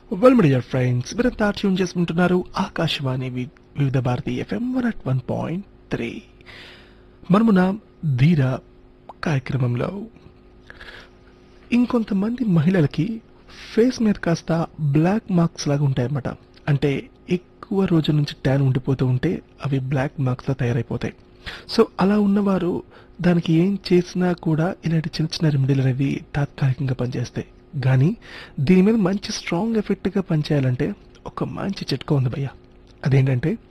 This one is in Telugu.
వెల్ డియర్ ఫ్రెండ్స్ మీరంతా ట్యూన్ చేసుకుంటున్నారు ఆకాశవాణి వి- Vividh Bharati FM one at one point three మనమున ధీర కార్యక్రమంలో ఇంకొంతమంది మహిళలకి ఫేస్ మీద కాస్త బ్లాక్ మార్క్స్ లాగా ఉంటాయన్నమాట అంటే ఎక్కువ రోజుల నుంచి ట్యాన్ ఉండిపోతూ ఉంటే అవి బ్లాక్ మార్క్స్ లా తయారైపోతాయి సో అలా ఉన్నవారు దానికి ఏం చేసినా కూడా ఇలాంటి చిన్న చిన్న రెమెడీలు అనేవి తాత్కాలికంగా పనిచేస్తాయి కానీ దీని మీద మంచి స్ట్రాంగ్ ఎఫెక్ట్గా పనిచేయాలంటే ఒక మంచి చిట్కా ఉంది భయ్య అదేంటంటే